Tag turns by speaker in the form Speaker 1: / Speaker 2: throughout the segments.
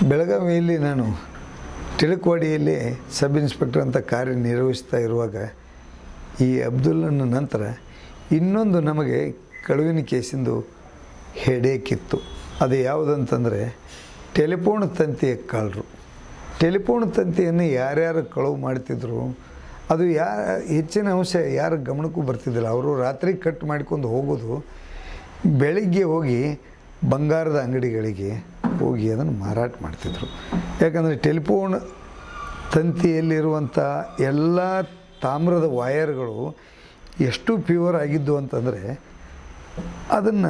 Speaker 1: ಬೆಳಗಾವಿಯಲ್ಲಿ ನಾನು ತಿಳುಕವಾಡಿಯಲ್ಲಿ sub inspector ಅಂತ ಕಾರ್ಯನಿರ್ವಹಿಸ್ತಾ ಇರುವಾಗ ಈ ಅಬ್ದುಲ್ಲನ ನಂತರ ಇನ್ನೊಂದು ನಮಗೆ ಕಳುವಿನ ಕೇಸಿಂದು ಹೆಡೇಕಿತ್ತು ಅದು ಯಾವುದಂತಂದರೆ ಟೆಲಿಫೋನ್ ತಂತಿಯ ಕಳ್ಳರು ಟೆಲಿಫೋನ್ ತಂತಿಯನ್ನು ಯಾರ್ಯಾರು ಕಳುವು ಮಾಡ್ತಿದ್ರು ಅದು ಯಾ ಹೆಚ್ಚಿನ ಅಂಶ ಯಾರ ಗಮನಕ್ಕೂ ಬರ್ತಿದ್ದಿಲ್ಲ ಅವರು ರಾತ್ರಿ ಕಟ್ ಮಾಡ್ಕೊಂಡು ಹೋಗೋದು ಬೆಳಿಗ್ಗೆ ಹೋಗಿ ಬಂಗಾರದ ಅಂಗಡಿಗಳಿಗೆ ಹೋಗಿ ಅದನ್ನು ಮಾರಾಟ ಮಾಡ್ತಿದ್ರು ಯಾಕಂದರೆ ಟೆಲಿಫೋನ್ ತಂತಿಯಲ್ಲಿರುವಂಥ ಎಲ್ಲ ತಾಮ್ರದ ವಯರ್ಗಳು ಎಷ್ಟು ಪ್ಯೂರ್ ಆಗಿದ್ದು ಅಂತಂದರೆ ಅದನ್ನು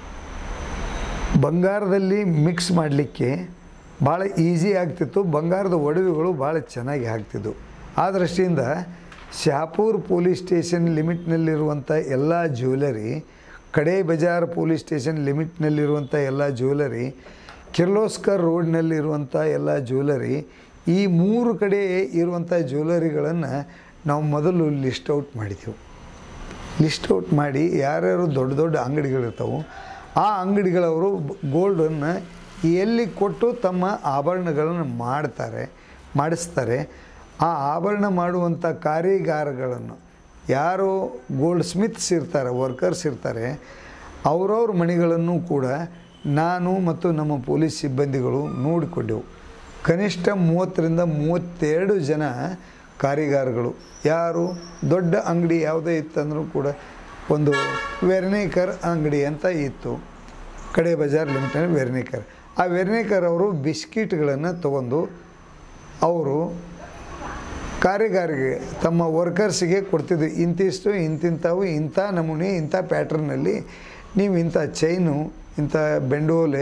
Speaker 1: ಬಂಗಾರದಲ್ಲಿ ಮಿಕ್ಸ್ ಮಾಡಲಿಕ್ಕೆ ಭಾಳ ಈಸಿ ಆಗ್ತಿತ್ತು ಬಂಗಾರದ ಒಡವೆಗಳು ಭಾಳ ಚೆನ್ನಾಗಿ ಆಗ್ತಿದ್ವು ಆ ದೃಷ್ಟಿಯಿಂದ ಶಹಾಪುರ್ ಪೊಲೀಸ್ ಸ್ಟೇಷನ್ ಲಿಮಿಟ್ನಲ್ಲಿರುವಂಥ ಎಲ್ಲ ಜ್ಯುವೆಲರಿ ಕಡೆ ಬಜಾರ್ ಪೊಲೀಸ್ ಸ್ಟೇಷನ್ ಲಿಮಿಟ್ನಲ್ಲಿರುವಂಥ ಎಲ್ಲ ಜ್ಯುವೆಲರಿ ಕಿರ್ಲೋಸ್ಕರ್ ರೋಡ್ನಲ್ಲಿರುವಂಥ ಎಲ್ಲ ಜ್ಯುವೆಲರಿ ಈ ಮೂರು ಕಡೆ ಇರುವಂಥ ಜ್ಯುವೆಲರಿಗಳನ್ನು ನಾವು ಮೊದಲು ಲಿಸ್ಟ್ ಔಟ್ ಮಾಡಿದೆವು ಲಿಸ್ಟ್ ಔಟ್ ಮಾಡಿ ಯಾರ್ಯಾರು ದೊಡ್ಡ ದೊಡ್ಡ ಅಂಗಡಿಗಳಿರ್ತಾವೆ ಆ ಅಂಗಡಿಗಳವರು ಗೋಲ್ಡನ್ನು ಎಲ್ಲಿ ಕೊಟ್ಟು ತಮ್ಮ ಆಭರಣಗಳನ್ನು ಮಾಡ್ತಾರೆ ಮಾಡಿಸ್ತಾರೆ ಆ ಆಭರಣ ಮಾಡುವಂಥ ಕಾರಿಗಾರಗಳನ್ನು ಯಾರು ಗೋಲ್ಡ್ ಸ್ಮಿತ್ಸ್ ಇರ್ತಾರೆ ವರ್ಕರ್ಸ್ ಇರ್ತಾರೆ ಅವರವ್ರ ಮನೆಗಳನ್ನು ಕೂಡ ನಾನು ಮತ್ತು ನಮ್ಮ ಪೊಲೀಸ್ ಸಿಬ್ಬಂದಿಗಳು ನೋಡಿಕೊಂಡೆವು ಕನಿಷ್ಠ ಮೂವತ್ತರಿಂದ ಮೂವತ್ತೆರಡು ಜನ ಕಾರಿಗಾರಗಳು ಯಾರು ದೊಡ್ಡ ಅಂಗಡಿ ಯಾವುದೇ ಇತ್ತಂದ್ರೂ ಕೂಡ ಒಂದು ವೆರ್ನೇಕರ್ ಅಂಗಡಿ ಅಂತ ಇತ್ತು ಕಡೆ ಬಜಾರ್ ಲಿಮಿಟಲ್ಲಿ ವೆರ್ನೇಕರ್ ಆ ವೆರ್ನೇಕರ್ ಅವರು ಬಿಸ್ಕಿಟ್ಗಳನ್ನು ತಗೊಂಡು ಅವರು ಕಾರಿಗಾರಿಗೆ ತಮ್ಮ ವರ್ಕರ್ಸಿಗೆ ಕೊಡ್ತಿದ್ರು ಇಂತಿಷ್ಟು ಇಂತಿಂಥವು ಇಂಥ ನಮೂನೆ ಇಂಥ ಪ್ಯಾಟ್ರನ್ನಲ್ಲಿ ನೀವು ಇಂಥ ಚೈನು ಇಂಥ ಬೆಂಡೋಲೆ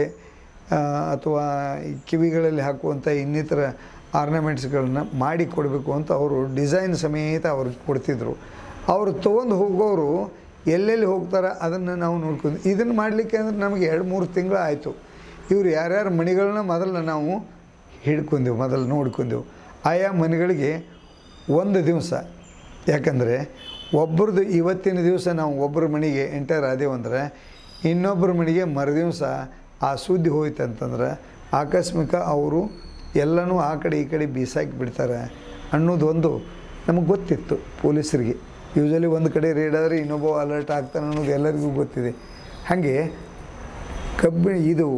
Speaker 1: ಅಥವಾ ಕಿವಿಗಳಲ್ಲಿ ಹಾಕುವಂಥ ಇನ್ನಿತರ ಆರ್ನಮೆಂಟ್ಸ್ಗಳನ್ನ ಮಾಡಿ ಕೊಡಬೇಕು ಅಂತ ಅವರು ಡಿಸೈನ್ ಸಮೇತ ಅವ್ರಿಗೆ ಕೊಡ್ತಿದ್ರು ಅವರು ತೊಗೊಂಡು ಹೋಗೋರು ಎಲ್ಲೆಲ್ಲಿ ಹೋಗ್ತಾರೆ ಅದನ್ನು ನಾವು ನೋಡ್ಕೊಂಡು ಇದನ್ನು ಮಾಡಲಿಕ್ಕೆ ಅಂದ್ರೆ ನಮಗೆ ಎರಡು ಮೂರು ತಿಂಗಳು ಆಯಿತು ಇವರು ಯಾರ್ಯಾರ ಮನೆಗಳನ್ನ ಮೊದಲು ನಾವು ಹಿಡ್ಕೊಂಡೆವು ಮೊದಲು ನೋಡ್ಕೊಂಡೆವು ಆಯಾ ಮನೆಗಳಿಗೆ ಒಂದು ದಿವಸ ಯಾಕಂದರೆ ಒಬ್ರದ್ದು ಇವತ್ತಿನ ದಿವಸ ನಾವು ಒಬ್ಬರ ಮನೆಗೆ ಎಂಟರ್ ಆದೇವು ಅಂದ್ರೆ ಇನ್ನೊಬ್ಬರ ಮನೆಗೆ ಮರುದಿವಸ ಆ ಸುದ್ದಿ ಹೋಯ್ತು ಅಂತಂದ್ರೆ ಆಕಸ್ಮಿಕ ಅವರು ಎಲ್ಲನೂ ಆ ಕಡೆ ಈ ಕಡೆ ಬೀಸಾಕಿ ಬಿಡ್ತಾರೆ ಅನ್ನೋದೊಂದು ನಮಗೆ ಗೊತ್ತಿತ್ತು ಪೊಲೀಸರಿಗೆ ಯೂಶಲಿ ಒಂದು ಕಡೆ ರೇಡ್ ಆದರೆ ಇನ್ನೊಬ್ಬ ಅಲರ್ಟ್ ಆಗ್ತಾನೆ ಅನ್ನೋದು ಎಲ್ಲರಿಗೂ ಗೊತ್ತಿದೆ ಹಾಗೆ ಕಬ್ಬಿಣ ಇದು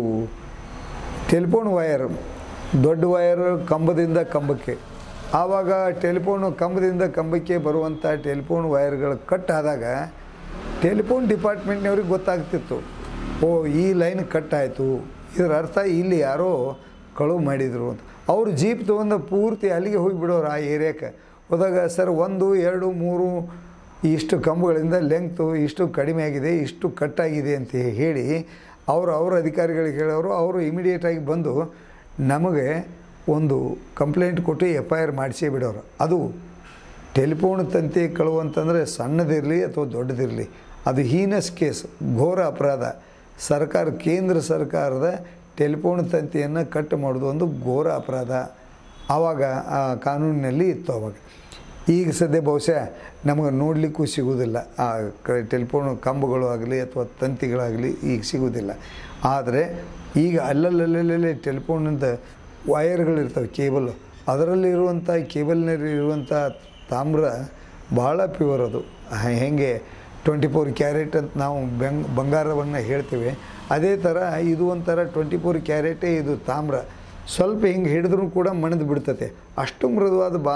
Speaker 1: ಟೆಲಿಫೋನ್ ವಯರ್ ದೊಡ್ಡ ವಯರ್ ಕಂಬದಿಂದ ಕಂಬಕ್ಕೆ ಆವಾಗ ಟೆಲಿಫೋನು ಕಂಬದಿಂದ ಕಂಬಕ್ಕೆ ಬರುವಂಥ ಟೆಲಿಫೋನ್ ವಯರ್ಗಳು ಕಟ್ ಆದಾಗ ಟೆಲಿಫೋನ್ ಡಿಪಾರ್ಟ್ಮೆಂಟ್ನವ್ರಿಗೆ ಗೊತ್ತಾಗ್ತಿತ್ತು ಓ ಈ ಲೈನ್ ಕಟ್ ಆಯಿತು ಇದರ ಅರ್ಥ ಇಲ್ಲಿ ಯಾರೋ ಕಳುವು ಮಾಡಿದರು ಅಂತ ಅವರು ಜೀಪ್ ತೊಗೊಂಡು ಪೂರ್ತಿ ಅಲ್ಲಿಗೆ ಹೋಗಿಬಿಡೋರು ಆ ಏರಿಯಾಕ್ಕೆ ಹೋದಾಗ ಸರ್ ಒಂದು ಎರಡು ಮೂರು ಇಷ್ಟು ಕಂಬಗಳಿಂದ ಲೆಂಗ್ತು ಇಷ್ಟು ಕಡಿಮೆ ಆಗಿದೆ ಇಷ್ಟು ಕಟ್ಟಾಗಿದೆ ಅಂತ ಹೇಳಿ ಅವರು ಅವ್ರ ಅಧಿಕಾರಿಗಳಿಗೆ ಹೇಳೋರು ಅವರು ಇಮಿಡಿಯೇಟಾಗಿ ಬಂದು ನಮಗೆ ಒಂದು ಕಂಪ್ಲೇಂಟ್ ಕೊಟ್ಟು ಎಫ್ ಐ ಆರ್ ಮಾಡಿಸೇ ಬಿಡೋರು ಅದು ಟೆಲಿಫೋನ್ ತಂತಿ ಕಳುವು ಅಂತಂದರೆ ಸಣ್ಣದಿರಲಿ ಅಥವಾ ದೊಡ್ಡದಿರಲಿ ಅದು ಹೀನಸ್ ಕೇಸ್ ಘೋರ ಅಪರಾಧ ಸರ್ಕಾರ ಕೇಂದ್ರ ಸರ್ಕಾರದ ಟೆಲಿಫೋನ್ ತಂತಿಯನ್ನು ಕಟ್ ಮಾಡೋದು ಒಂದು ಘೋರ ಅಪರಾಧ ಆವಾಗ ಆ ಕಾನೂನಿನಲ್ಲಿ ಇತ್ತು ಅವಾಗ ಈಗ ಸದ್ಯ ಬಹುಶಃ ನಮಗೆ ನೋಡಲಿಕ್ಕೂ ಸಿಗೋದಿಲ್ಲ ಆ ಕ ಟೆಲಿಫೋನ್ ಕಂಬಗಳು ಆಗಲಿ ಅಥವಾ ತಂತಿಗಳಾಗಲಿ ಈಗ ಸಿಗೋದಿಲ್ಲ ಆದರೆ ಈಗ ಅಲ್ಲಲ್ಲಲ್ಲೇ ಟೆಲಿಫೋನಿಂದ ವಯರ್ಗಳಿರ್ತವೆ ಕೇಬಲ್ ಅದರಲ್ಲಿರುವಂಥ ಕೇಬಲ್ನಲ್ಲಿ ಇರುವಂಥ ತಾಮ್ರ ಭಾಳ ಪ್ಯೂರ್ ಅದು ಹೇಗೆ ಟ್ವೆಂಟಿ ಫೋರ್ ಕ್ಯಾರೆಟ್ ಅಂತ ನಾವು ಬೆಂಗ್ ಬಂಗಾರವನ್ನು ಹೇಳ್ತೀವಿ ಅದೇ ಥರ ಇದು ಒಂಥರ ಟ್ವೆಂಟಿ ಫೋರ್ ಕ್ಯಾರೆಟೇ ಇದು ತಾಮ್ರ ಸ್ವಲ್ಪ ಹಿಂಗೆ ಹಿಡಿದ್ರೂ ಕೂಡ ಮಣದು ಬಿಡ್ತತೆ ಅಷ್ಟು ಮೃದುವಾದ ಬಾ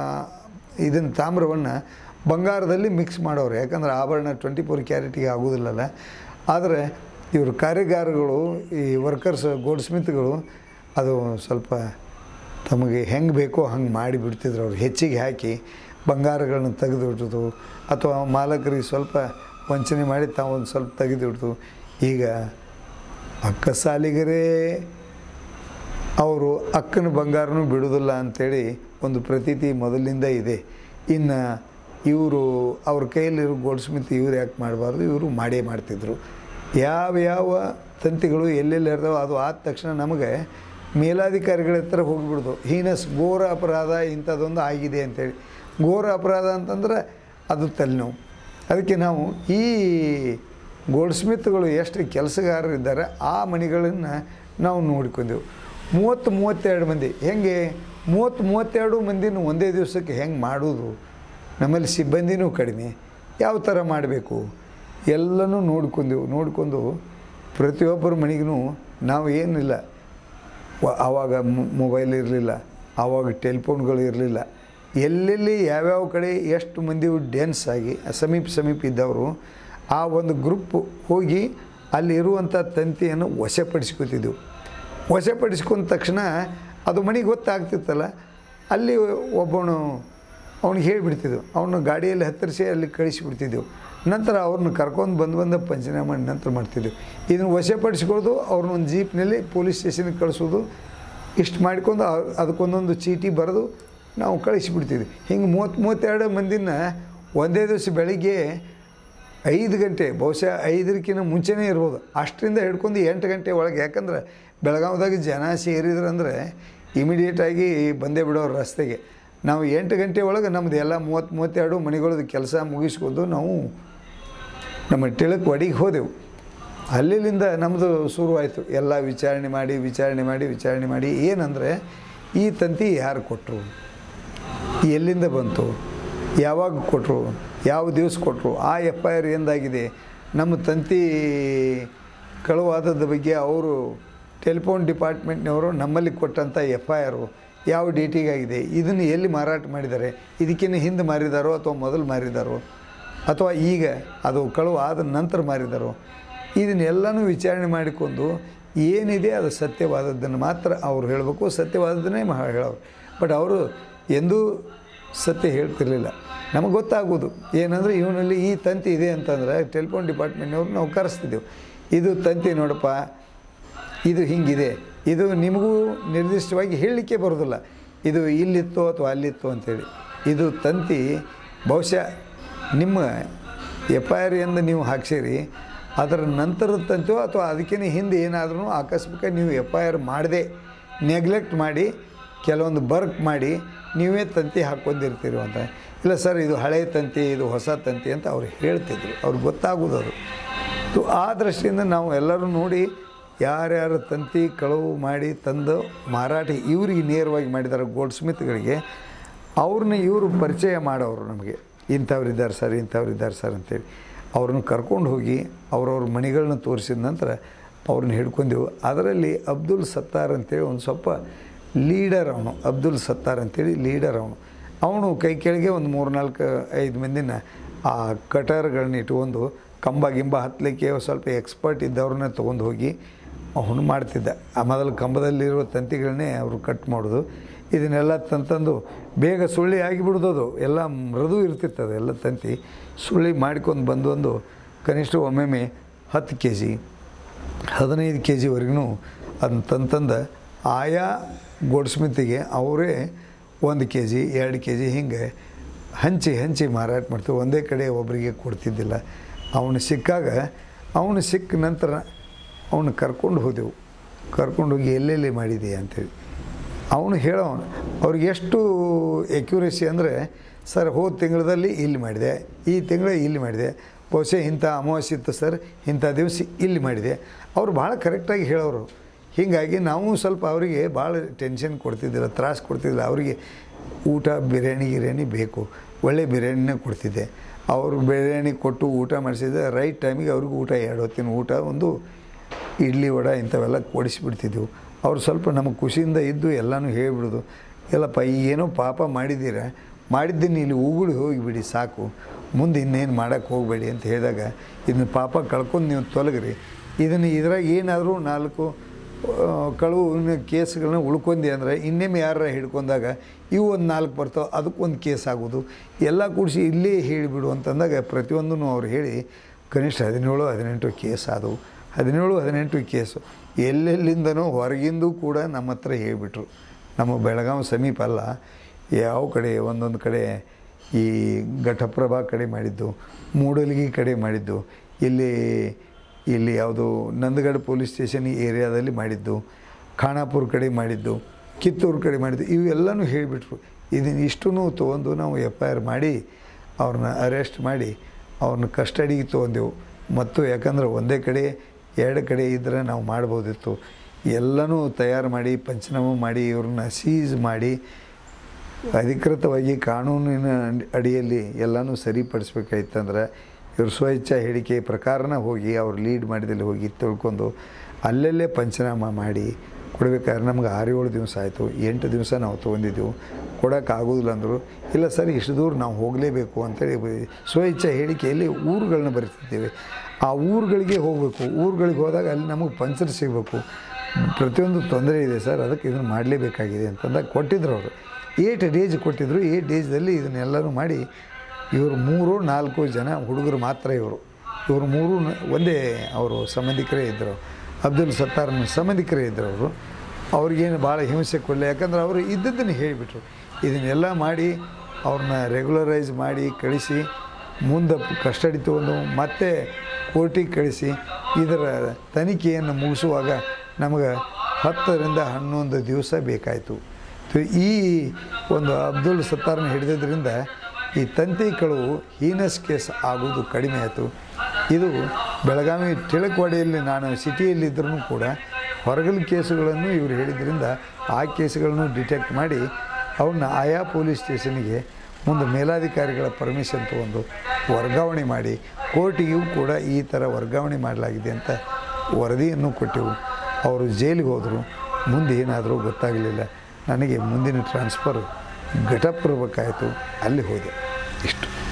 Speaker 1: ಇದನ್ನು ತಾಮ್ರವನ್ನು ಬಂಗಾರದಲ್ಲಿ ಮಿಕ್ಸ್ ಮಾಡೋರು ಯಾಕಂದ್ರೆ ಆಭರಣ ಟ್ವೆಂಟಿ ಫೋರ್ ಕ್ಯಾರೆಟಿಗೆ ಆಗೋದಿಲ್ಲಲ್ಲ ಆದರೆ ಇವರು ಕಾರಿಗಾರಗಳು ಈ ವರ್ಕರ್ಸ್ ಗೋಲ್ಡ್ ಸ್ಮಿತ್ಗಳು ಅದು ಸ್ವಲ್ಪ ತಮಗೆ ಹೆಂಗೆ ಬೇಕೋ ಹಂಗೆ ಮಾಡಿ ಬಿಡ್ತಿದ್ರು ಅವ್ರು ಹೆಚ್ಚಿಗೆ ಹಾಕಿ ಬಂಗಾರಗಳನ್ನ ತೆಗೆದುಬಿಟ್ಟದು ಅಥವಾ ಮಾಲಕರಿಗೆ ಸ್ವಲ್ಪ ವಂಚನೆ ಮಾಡಿ ತಾವು ಒಂದು ಸ್ವಲ್ಪ ತೆಗೆದುಬಿಡ್ತು ಈಗ ಅಕ್ಕ ಸಾಲಿಗರೇ ಅವರು ಅಕ್ಕನ ಬಂಗಾರನೂ ಬಿಡೋದಿಲ್ಲ ಅಂಥೇಳಿ ಒಂದು ಪ್ರತೀತಿ ಮೊದಲಿಂದ ಇದೆ ಇನ್ನು ಇವರು ಅವ್ರ ಕೈಯಲ್ಲಿರೋ ಗೋಲ್ಡ್ ಸ್ಮಿತ್ ಇವ್ರು ಯಾಕೆ ಮಾಡಬಾರ್ದು ಇವರು ಮಾಡೇ ಮಾಡ್ತಿದ್ರು ಯಾವ ಯಾವ ತಂತಿಗಳು ಎಲ್ಲೆಲ್ಲಿ ಇರ್ತಾವೆ ಅದು ಆದ ತಕ್ಷಣ ನಮಗೆ ಮೇಲಾಧಿಕಾರಿಗಳ ಹತ್ರ ಹೋಗಿಬಿಡ್ದು ಹೀನಸ್ ಘೋರ ಅಪರಾಧ ಇಂಥದ್ದೊಂದು ಆಗಿದೆ ಅಂತೇಳಿ ಘೋರ ಅಪರಾಧ ಅಂತಂದ್ರೆ ಅದು ತಲೆನೋವು ಅದಕ್ಕೆ ನಾವು ಈ ಗೋಲ್ಡ್ ಸ್ಮಿತ್ಗಳು ಎಷ್ಟು ಕೆಲಸಗಾರರಿದ್ದಾರೆ ಆ ಮನೆಗಳನ್ನು ನಾವು ನೋಡ್ಕೊಂಡೆವು ಮೂವತ್ತು ಮೂವತ್ತೆರಡು ಮಂದಿ ಹೆಂಗೆ ಮೂವತ್ತು ಮೂವತ್ತೆರಡು ಮಂದಿನೂ ಒಂದೇ ದಿವಸಕ್ಕೆ ಹೆಂಗೆ ಮಾಡೋದು ನಮ್ಮಲ್ಲಿ ಸಿಬ್ಬಂದಿನೂ ಕಡಿಮೆ ಯಾವ ಥರ ಮಾಡಬೇಕು ಎಲ್ಲನೂ ನೋಡ್ಕೊಂಡೆವು ನೋಡ್ಕೊಂಡು ಪ್ರತಿಯೊಬ್ಬರ ಮನೆಗೂ ನಾವು ಏನಿಲ್ಲ ವ- ಆವಾಗ ಮೊಬೈಲ್ ಇರಲಿಲ್ಲ ಆವಾಗ ಟೆಲಿಫೋನ್ಗಳು ಇರಲಿಲ್ಲ ಎಲ್ಲೆಲ್ಲಿ ಯಾವ್ಯಾವ ಕಡೆ ಎಷ್ಟು ಮಂದಿ ಡ್ಯಾನ್ಸ್ ಆಗಿ ಸಮೀಪ ಸಮೀಪ ಇದ್ದವರು ಆ ಒಂದು ಗ್ರೂಪ್ ಹೋಗಿ ಅಲ್ಲಿರುವಂಥ ತಂತಿಯನ್ನು ವಶಪಡಿಸ್ಕೊತಿದ್ದೆವು ವಶಪಡಿಸ್ಕೊಂಡ ತಕ್ಷಣ ಅದು ಮನೆಗೆ ಗೊತ್ತಾಗ್ತಿತ್ತಲ್ಲ ಅಲ್ಲಿ ಒಬ್ಬನು ಅವ್ನಿಗೆ ಹೇಳಿಬಿಡ್ತಿದ್ದೆವು ಅವನು ಗಾಡಿಯಲ್ಲಿ ಹತ್ತರಿಸಿ ಅಲ್ಲಿ ಕಳಿಸಿಬಿಡ್ತಿದ್ದೆವು ನಂತರ ಅವ್ರನ್ನ ಕರ್ಕೊಂಡು ಬಂದು ಬಂದು ಪಂಚನಾಮ ನಂತರ ಮಾಡ್ತಿದ್ದೆವು ಇದನ್ನು ವಶಪಡಿಸ್ಕೊಳ್ಳೋದು ಅವ್ರನ್ನ ಒಂದು ಜೀಪ್ನಲ್ಲಿ ಪೊಲೀಸ್ ಸ್ಟೇಷನ್ಗೆ ಕಳಿಸೋದು ಇಷ್ಟು ಮಾಡ್ಕೊಂಡು ಅವ್ರ್- ಅದಕ್ಕೊಂದೊಂದು ಚೀಟಿ ಬರೆದು ನಾವು ಕಳಿಸಿಬಿಡ್ತಿದ್ವಿ ಹಿಂಗೆ ಮೂವತ್ತು ಮೂವತ್ತೆರಡು ಮಂದಿನ ಒಂದೇ ದಿವಸ ಬೆಳಿಗ್ಗೆ ಐದು ಗಂಟೆ ಬಹುಶಃ ಐದರಕ್ಕಿಂತ ಮುಂಚೆನೇ ಇರ್ಬೋದು ಅಷ್ಟರಿಂದ ಹಿಡ್ಕೊಂಡು ಎಂಟು ಗಂಟೆ ಒಳಗೆ ಯಾಕಂದ್ರೆ ಬೆಳಗಾವ್ದಾಗ ಜನ ಸೇರಿದ್ರಂದ್ರೆ ಇಮಿಡಿಯೇಟಾಗಿ ಬಂದೇ ಬಿಡೋರು ರಸ್ತೆಗೆ ನಾವು ಎಂಟು ಗಂಟೆ ಒಳಗೆ ನಮ್ಮದು ಎಲ್ಲ ಮೂವತ್ತು ಮೂವತ್ತೆರಡು ಮನೆಗಳದ್ದು ಕೆಲಸ ಮುಗಿಸ್ಕೊಂಡು ನಾವು ನಮ್ಮ ಟಿಳಕ್ ಒಡಿಗೆ ಹೋದೆವು ಅಲ್ಲಿಂದ ನಮ್ಮದು ಶುರುವಾಯಿತು ಎಲ್ಲ ವಿಚಾರಣೆ ಮಾಡಿ ವಿಚಾರಣೆ ಮಾಡಿ ವಿಚಾರಣೆ ಮಾಡಿ ಏನಂದರೆ ಈ ತಂತಿ ಯಾರು ಕೊಟ್ಟರು ಎಲ್ಲಿಂದ ಬಂತು ಯಾವಾಗ ಕೊಟ್ಟರು ಯಾವ ದಿವಸ ಕೊಟ್ಟರು ಆ ಎಫ್ ಐ ಆರ್ ಎಂದಾಗಿದೆ ನಮ್ಮ ತಂತಿ ಕಳುವಾದದ ಬಗ್ಗೆ ಅವರು ಟೆಲಿಫೋನ್ ಡಿಪಾರ್ಟ್ಮೆಂಟ್ನವರು ನಮ್ಮಲ್ಲಿ ಕೊಟ್ಟಂಥ ಎಫ್ ಐ ಆರು ಯಾವ ಡೇಟಿಗಾಗಿದೆ ಇದನ್ನು ಎಲ್ಲಿ ಮಾರಾಟ ಮಾಡಿದ್ದಾರೆ ಇದಕ್ಕಿಂತ ಹಿಂದೆ ಮಾರಿದಾರೋ ಅಥವಾ ಮೊದಲು ಮಾರಿದಾರೋ ಅಥವಾ ಈಗ ಅದು ಕಳುವು ಆದ ನಂತರ ಮಾರಿದಾರೋ ಇದನ್ನೆಲ್ಲನೂ ವಿಚಾರಣೆ ಮಾಡಿಕೊಂಡು ಏನಿದೆ ಅದು ಸತ್ಯವಾದದ್ದನ್ನು ಮಾತ್ರ ಅವ್ರು ಹೇಳಬೇಕು ಸತ್ಯವಾದದ್ದನ್ನೇ ಮಹಾ ಹೇಳೋರು ಬಟ್ ಅವರು ಎಂದೂ ಸತ್ಯ ಹೇಳ್ತಿರ್ಲಿಲ್ಲ ನಮಗೆ ಗೊತ್ತಾಗೋದು ಏನಂದರೆ ಇವನಲ್ಲಿ ಈ ತಂತಿ ಇದೆ ಅಂತಂದರೆ ಟೆಲಿಫೋನ್ ಡಿಪಾರ್ಟ್ಮೆಂಟ್ನವ್ರು ನಾವು ಕರೆಸ್ತಿದ್ದೆವು ಇದು ತಂತಿ ನೋಡಪ್ಪ ಇದು ಹಿಂಗಿದೆ ಇದು ನಿಮಗೂ ನಿರ್ದಿಷ್ಟವಾಗಿ ಹೇಳಲಿಕ್ಕೆ ಬರೋದಿಲ್ಲ ಇದು ಇಲ್ಲಿತ್ತು ಅಥವಾ ಅಲ್ಲಿತ್ತು ಅಂತೇಳಿ ಇದು ತಂತಿ ಬಹುಶಃ ನಿಮ್ಮ ಎಫ್ ಐ ಆರ್ ಎಂದು ನೀವು ಹಾಕ್ಸಿರಿ ಅದರ ನಂತರದ ತಂತಿಯೋ ಅಥವಾ ಅದಕ್ಕಿಂತ ಹಿಂದೆ ಏನಾದ್ರೂ ಆಕಸ್ಮಿಕ ನೀವು ಎಫ್ ಐ ಆರ್ ಮಾಡದೆ ನೆಗ್ಲೆಕ್ಟ್ ಮಾಡಿ ಕೆಲವೊಂದು ಬರ್ಕ್ ಮಾಡಿ ನೀವೇ ತಂತಿ ಹಾಕ್ಕೊಂಡಿರ್ತೀರಿ ಅಂತ ಇಲ್ಲ ಸರ್ ಇದು ಹಳೆ ತಂತಿ ಇದು ಹೊಸ ತಂತಿ ಅಂತ ಅವ್ರು ಹೇಳ್ತಿದ್ರು ಅವ್ರಿಗೆ ಗೊತ್ತಾಗೋದು ಅದು ಸೊ ಆ ದೃಷ್ಟಿಯಿಂದ ನಾವು ಎಲ್ಲರೂ ನೋಡಿ ಯಾರ್ಯಾರು ತಂತಿ ಕಳವು ಮಾಡಿ ತಂದು ಮಾರಾಟ ಇವ್ರಿಗೆ ನೇರವಾಗಿ ಮಾಡಿದ್ದಾರೆ ಗೋಲ್ಡ್ ಸ್ಮಿತ್ಗಳಿಗೆ ಅವ್ರನ್ನ ಇವರು ಪರಿಚಯ ಮಾಡೋರು ನಮಗೆ ಇಂಥವ್ರಿದ್ದಾರೆ ಸರ್ ಇಂಥವ್ರಿದ್ದಾರೆ ಸರ್ ಅಂತೇಳಿ ಅವ್ರನ್ನ ಕರ್ಕೊಂಡು ಹೋಗಿ ಅವ್ರವ್ರ ಮನೆಗಳನ್ನ ತೋರಿಸಿದ ನಂತರ ಅವ್ರನ್ನ ಹಿಡ್ಕೊಂಡೆವು ಅದರಲ್ಲಿ ಅಬ್ದುಲ್ ಸತ್ತಾರ್ ಅಂತೇಳಿ ಒಂದು ಸ್ವಲ್ಪ ಲೀಡರ್ ಅವನು ಅಬ್ದುಲ್ ಸತ್ತಾರ್ ಅಂತೇಳಿ ಲೀಡರ್ ಅವನು ಅವನು ಕೈ ಕೆಳಗೆ ಒಂದು ಮೂರು ನಾಲ್ಕು ಐದು ಮಂದಿನ ಆ ಕಟರ್ಗಳನ್ನ ಇಟ್ಕೊಂಡು ಕಂಬ ಗಿಂಬ ಹತ್ತಲಿಕ್ಕೆ ಸ್ವಲ್ಪ ಎಕ್ಸ್ಪರ್ಟ್ ಇದ್ದವ್ರನ್ನ ತೊಗೊಂಡು ಹೋಗಿ ಅವನು ಮಾಡ್ತಿದ್ದ ಆ ಮೊದಲು ಕಂಬದಲ್ಲಿರುವ ತಂತಿಗಳನ್ನೇ ಅವರು ಕಟ್ ಮಾಡೋದು ಇದನ್ನೆಲ್ಲ ತಂತಂದು ಬೇಗ ಸುಳ್ಳಿ ಆಗಿಬಿಡೋದು ಅದು ಎಲ್ಲ ಮೃದು ಇರ್ತಿರ್ತದೆ ಎಲ್ಲ ತಂತಿ ಸುಳ್ಳಿ ಮಾಡ್ಕೊಂಡು ಬಂದು ಒಂದು ಕನಿಷ್ಠ ಒಮ್ಮೊಮ್ಮೆ ಹತ್ತು ಕೆ ಜಿ ಹದಿನೈದು ಕೆ ಜಿವರೆಗೂ ಅದನ್ನ ತಂತಂದು ಆಯಾ ಗೋಡ್ಸ್ಮಿತಿಗೆ ಅವರೇ ಒಂದು ಕೆ ಜಿ ಎರಡು ಕೆ ಜಿ ಹಿಂಗೆ ಹಂಚಿ ಹಂಚಿ ಮಾರಾಟ ಮಾಡ್ತೀವಿ ಒಂದೇ ಕಡೆ ಒಬ್ಬರಿಗೆ ಕೊಡ್ತಿದ್ದಿಲ್ಲ ಅವನು ಸಿಕ್ಕಾಗ ಅವನು ಸಿಕ್ಕ ನಂತರ ಅವನು ಕರ್ಕೊಂಡು ಹೋದೆವು ಕರ್ಕೊಂಡು ಹೋಗಿ ಎಲ್ಲೆಲ್ಲಿ ಮಾಡಿದೆ ಅಂತೇಳಿ ಅವನು ಹೇಳೋನು ಅವ್ರಿಗೆ ಎಷ್ಟು ಎಕ್ಯುರೇಸಿ ಅಂದರೆ ಸರ್ ಹೋದ ತಿಂಗಳಲ್ಲಿ ಇಲ್ಲಿ ಮಾಡಿದೆ ಈ ತಿಂಗಳು ಇಲ್ಲಿ ಮಾಡಿದೆ ಬಹುಶಃ ಇಂಥ ಅಮಾವಾಸ್ಯೆ ಇತ್ತು ಸರ್ ಇಂಥ ದಿವಸ ಇಲ್ಲಿ ಮಾಡಿದೆ ಅವರು ಭಾಳ ಕರೆಕ್ಟಾಗಿ ಹೇಳೋರು ಹೀಗಾಗಿ ನಾವು ಸ್ವಲ್ಪ ಅವರಿಗೆ ಭಾಳ ಟೆನ್ಷನ್ ಕೊಡ್ತಿದ್ದಿಲ್ಲ ತ್ರಾಸು ಕೊಡ್ತಿದ್ದಿಲ್ಲ ಅವರಿಗೆ ಊಟ ಬಿರಿಯಾನಿ ಗಿರಿಯಾನಿ ಬೇಕು ಒಳ್ಳೆ ಬಿರಿಯಾನಿನೇ ಕೊಡ್ತಿದ್ದೆ ಅವರು ಬಿರಿಯಾನಿ ಕೊಟ್ಟು ಊಟ ಮಾಡಿಸಿದ್ರೆ ರೈಟ್ ಟೈಮಿಗೆ ಅವ್ರಿಗೆ ಊಟ ಎರಡು ಹೊತ್ತಿನ ಊಟ ಒಂದು ಇಡ್ಲಿ ವಡೆ ಇಂಥವೆಲ್ಲ ಕೊಡಿಸಿಬಿಡ್ತಿದ್ದೆವು ಅವ್ರು ಸ್ವಲ್ಪ ನಮಗೆ ಖುಷಿಯಿಂದ ಇದ್ದು ಎಲ್ಲನೂ ಹೇಳಿಬಿಡೋದು ಎಲ್ಲಪ್ಪ ಏನೋ ಪಾಪ ಮಾಡಿದ್ದೀರ ಮಾಡಿದ್ದೀನಿ ಇಲ್ಲಿ ಉಗುಳಿ ಹೋಗಿಬಿಡಿ ಸಾಕು ಮುಂದೆ ಇನ್ನೇನು ಮಾಡೋಕ್ಕೆ ಹೋಗಬೇಡಿ ಅಂತ ಹೇಳಿದಾಗ ಇದನ್ನ ಪಾಪ ಕಳ್ಕೊಂಡು ನೀವು ತೊಲಗ್ರಿ ಇದನ್ನು ಇದ್ರಾಗ ಏನಾದರೂ ನಾಲ್ಕು ಆ, ಕಳುವು ಕೇಸ್ಗಳನ್ನ ಉಳ್ಕೊಂಡಿ ಅಂದರೆ ಇನ್ನೇಮೆ ಯಾರ ಹಿಡ್ಕೊಂಡಾಗ ಇವು ಒಂದು ನಾಲ್ಕು ಬರ್ತಾವೆ ಅದಕ್ಕೊಂದು ಕೇಸ್ ಆಗೋದು ಎಲ್ಲ ಕೂಡಿಸಿ ಇಲ್ಲೇ ಹೇಳಿಬಿಡು ಅಂತಂದಾಗ ಪ್ರತಿಯೊಂದನ್ನು ಅವ್ರು ಹೇಳಿ ಕನಿಷ್ಠ ಹದಿನೇಳು ಹದಿನೆಂಟು ಕೇಸ್ ಆದವು ಹದಿನೇಳು ಹದಿನೆಂಟು ಕೇಸು ಎಲ್ಲೆಲ್ಲಿಂದನೋ ಹೊರಗಿಂದು ಕೂಡ ನಮ್ಮ ಹತ್ರ ಹೇಳಿಬಿಟ್ರು ನಮ್ಮ ಬೆಳಗಾವಿ ಸಮೀಪ ಅಲ್ಲ ಯಾವ ಕಡೆ ಒಂದೊಂದು ಕಡೆ ಈ ಘಟಪ್ರಭಾ ಕಡೆ ಮಾಡಿದ್ದು ಮೂಡಲಗಿ ಕಡೆ ಮಾಡಿದ್ದು ಇಲ್ಲಿ ಇಲ್ಲಿ ಯಾವುದು ನಂದಗಢ ಪೊಲೀಸ್ ಸ್ಟೇಷನ್ ಈ ಏರಿಯಾದಲ್ಲಿ ಮಾಡಿದ್ದು ಖಾನಾಪುರ ಕಡೆ ಮಾಡಿದ್ದು ಕಿತ್ತೂರು ಕಡೆ ಮಾಡಿದ್ದು ಇವೆಲ್ಲನೂ ಹೇಳಿಬಿಟ್ರು ಇದನ್ನು ಇಷ್ಟೂ ತೊಗೊಂಡು ನಾವು ಎಫ್ ಐ ಆರ್ ಮಾಡಿ ಅವ್ರನ್ನ ಅರೆಸ್ಟ್ ಮಾಡಿ ಅವ್ರನ್ನ ಕಸ್ಟಡಿಗೆ ತೊಗೊಂಡೆವು ಮತ್ತು ಯಾಕಂದ್ರೆ ಒಂದೇ ಕಡೆ ಎರಡು ಕಡೆ ಇದ್ದರೆ ನಾವು ಮಾಡ್ಬೋದಿತ್ತು ಎಲ್ಲನೂ ತಯಾರು ಮಾಡಿ ಪಂಚನಾಮ ಮಾಡಿ ಇವ್ರನ್ನ ಸೀಸ್ ಮಾಡಿ ಅಧಿಕೃತವಾಗಿ ಕಾನೂನಿನ ಅಡಿಯಲ್ಲಿ ಎಲ್ಲನೂ ಸರಿಪಡಿಸ್ಬೇಕಾಯ್ತಂದ್ರೆ ಇವ್ರ ಸ್ವಇಚ್ಛಾ ಹೇಳಿಕೆ ಪ್ರಕಾರನ ಹೋಗಿ ಅವ್ರು ಲೀಡ್ ಮಾಡಿದಲ್ಲಿ ಹೋಗಿ ತಿಳ್ಕೊಂಡು ಅಲ್ಲಲ್ಲೇ ಪಂಚನಾಮ ಮಾಡಿ ಕೊಡಬೇಕಾದ್ರೆ ನಮ್ಗೆ ಆರು ಏಳು ದಿವಸ ಆಯಿತು ಎಂಟು ದಿವಸ ನಾವು ತೊಗೊಂಡಿದ್ದೆವು ಕೊಡೋಕ್ಕಾಗೋದಿಲ್ಲ ಅಂದರು ಇಲ್ಲ ಸರ್ ಇಷ್ಟು ದೂರ ನಾವು ಹೋಗಲೇಬೇಕು ಅಂತೇಳಿ ಬ- ಸ್ವಇಚ್ಛಾ ಹೇಳಿಕೆಯಲ್ಲಿ ಊರುಗಳನ್ನ ಬರಿತಿದ್ದೇವೆ ಆ ಊರುಗಳಿಗೆ ಹೋಗಬೇಕು ಊರುಗಳಿಗೆ ಹೋದಾಗ ಅಲ್ಲಿ ನಮಗೆ ಪಂಚರ್ ಸಿಗಬೇಕು ಪ್ರತಿಯೊಂದು ತೊಂದರೆ ಇದೆ ಸರ್ ಅದಕ್ಕೆ ಇದನ್ನು ಮಾಡಲೇಬೇಕಾಗಿದೆ ಅಂತಂದಾಗ ಕೊಟ್ಟಿದ್ರು ಅವರು ಏಟ್ ಡೇಜ್ ಕೊಟ್ಟಿದ್ದರು ಏಟ್ ಡೇಜ್ದಲ್ಲಿ ಇದನ್ನೆಲ್ಲನೂ ಮಾಡಿ ಇವರು ಮೂರು ನಾಲ್ಕು ಜನ ಹುಡುಗರು ಮಾತ್ರ ಇವರು ಇವರು ಮೂರು ನ- ಒಂದೇ ಅವರು ಸಂಬಂಧಿಕರೇ ಇದ್ದರು ಅಬ್ದುಲ್ ಸತ್ತಾರ್ನ ಸಂಬಂಧಿಕರೇ ಇದ್ದರು ಅವರು ಅವ್ರಿಗೇನು ಭಾಳ ಹಿಂಸೆ ಕೊಡಲಿ ಯಾಕಂದ್ರೆ ಅವರು ಇದ್ದದ್ದನ್ನು ಹೇಳಿಬಿಟ್ರು ಇದನ್ನೆಲ್ಲ ಮಾಡಿ ಅವ್ರನ್ನ ರೆಗ್ಯುಲರೈಸ್ ಮಾಡಿ ಕಳಿಸಿ ಮುಂದೆ ಕಸ್ಟಡಿ ತೊಗೊಂಡು ಮತ್ತೆ ಕೋರ್ಟಿಗೆ ಕಳಿಸಿ ಇದರ ತನಿಖೆಯನ್ನು ಮುಗಿಸುವಾಗ ನಮಗೆ ಹತ್ತರಿಂದ ಹನ್ನೊಂದು ದಿವಸ ಬೇಕಾಯಿತು ತು- ಈ ಒಂದು ಅಬ್ದುಲ್ ಸತ್ತಾರ್ನ ಹಿಡಿದಿದ್ದರಿಂದ ಈ ತಂತಿ ಕಳುವು ಹೀನಸ್ ಕೇಸ್ ಆಗೋದು ಕಡಿಮೆ ಆಯಿತು ಇದು ಬೆಳಗಾವಿ ಟಿಳಕವಾಡಿಯಲ್ಲಿ ನಾನು ಸಿಟಿಯಲ್ಲಿದ್ದರೂ ಕೂಡ ಹೊರಗಲ್ ಕೇಸುಗಳನ್ನು ಇವರು ಹೇಳಿದ್ರಿಂದ ಆ ಕೇಸುಗಳನ್ನು ಡಿಟೆಕ್ಟ್ ಮಾಡಿ ಅವನ್ನ ಆಯಾ ಪೊಲೀಸ್ ಸ್ಟೇಷನ್ಗೆ ಮುಂದೆ ಮೇಲಾಧಿಕಾರಿಗಳ ಪರ್ಮಿಷನ್ ತೊಗೊಂಡು ವರ್ಗಾವಣೆ ಮಾಡಿ ಕೋರ್ಟಿಗೂ ಕೂಡ ಈ ಥರ ವರ್ಗಾವಣೆ ಮಾಡಲಾಗಿದೆ ಅಂತ ವರದಿಯನ್ನು ಕೊಟ್ಟೆವು ಅವರು ಜೈಲಿಗೆ ಹೋದರು ಮುಂದೆ ಏನಾದರೂ ಗೊತ್ತಾಗಲಿಲ್ಲ ನನಗೆ ಮುಂದಿನ ಟ್ರಾನ್ಸ್ಫರ್ ಘಟಪ್ರಭಕ್ಕಾಯಿತು ಅಲ್ಲಿ ಹೋದೆ ಇಷ್ಟು